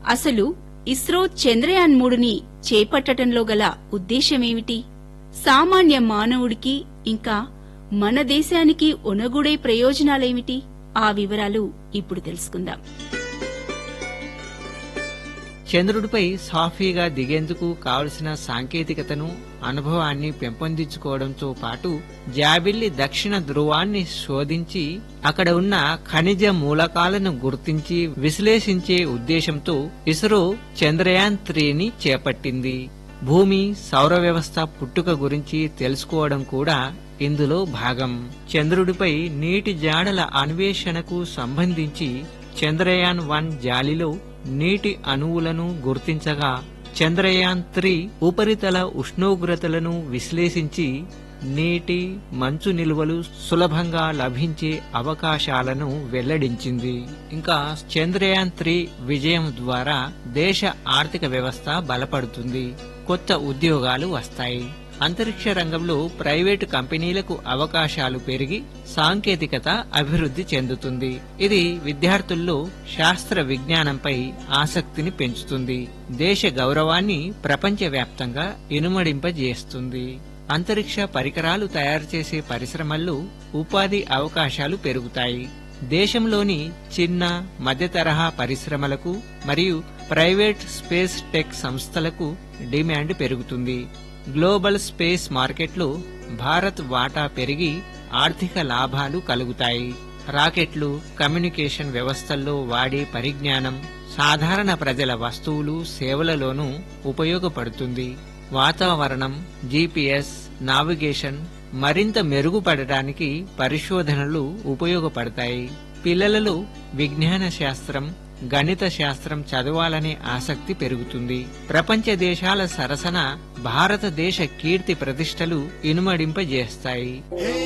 అసలు ఇస్రో చంద్రయాన్ మూడుని చేపట్టటంలో గల ఉద్దేశమేమిటి సామాన్య మానవుడికి ఇంకా మన దేశానికి ఒనగూడే ప్రయోజనాలేమిటి ఆ వివరాలు ఇప్పుడు తెలుసుకుందాం చంద్రుడిపై సాఫీగా దిగేందుకు కావలసిన సాంకేతికతను అనుభవాన్ని పెంపొందించుకోవడంతో పాటు జాబిల్లి దక్షిణ ధృవాన్ని శోధించి అక్కడ ఉన్న ఖనిజ మూలకాలను గుర్తించి విశ్లేషించే ఉద్దేశంతో ఇస్రో చంద్రయాన్ త్రీని చేపట్టింది భూమి సౌర వ్యవస్థ పుట్టుక గురించి తెలుసుకోవడం కూడా ఇందులో భాగం చంద్రుడిపై నీటి జాడల అన్వేషణకు సంబంధించి చంద్రయాన్ వన్ జాలిలో నీటి అణువులను గుర్తించగా చంద్రయాన్ త్రీ ఉపరితల ఉష్ణోగ్రతలను విశ్లేషించి నీటి మంచు నిల్వలు సులభంగా లభించే అవకాశాలను వెల్లడించింది ఇంకా చంద్రయాన్ త్రీ విజయం ద్వారా దేశ ఆర్థిక వ్యవస్థ బలపడుతుంది కొత్త ఉద్యోగాలు వస్తాయి అంతరిక్ష రంగంలో ప్రైవేటు కంపెనీలకు అవకాశాలు పెరిగి సాంకేతికత అభివృద్ధి చెందుతుంది ఇది విద్యార్థుల్లో శాస్త్ర విజ్ఞానంపై ఆసక్తిని పెంచుతుంది దేశ గౌరవాన్ని ప్రపంచవ్యాప్తంగా ఇనుమడింపజేస్తుంది అంతరిక్ష పరికరాలు తయారు చేసే పరిశ్రమల్లో ఉపాధి అవకాశాలు పెరుగుతాయి దేశంలోని చిన్న మధ్య తరహా పరిశ్రమలకు మరియు ప్రైవేట్ స్పేస్ టెక్ సంస్థలకు డిమాండ్ పెరుగుతుంది గ్లోబల్ స్పేస్ మార్కెట్లో భారత్ వాటా పెరిగి ఆర్థిక లాభాలు కలుగుతాయి రాకెట్లు కమ్యూనికేషన్ వ్యవస్థల్లో వాడే పరిజ్ఞానం సాధారణ ప్రజల వస్తువులు సేవలలోనూ ఉపయోగపడుతుంది వాతావరణం జీపీఎస్ నావిగేషన్ మరింత మెరుగుపడటానికి పరిశోధనలు ఉపయోగపడతాయి పిల్లలలో విజ్ఞాన శాస్త్రం గణిత శాస్త్రం చదవాలనే ఆసక్తి పెరుగుతుంది ప్రపంచ దేశాల సరసన భారతదేశ కీర్తి ప్రతిష్టలు ఇనుమడింపజేస్తాయి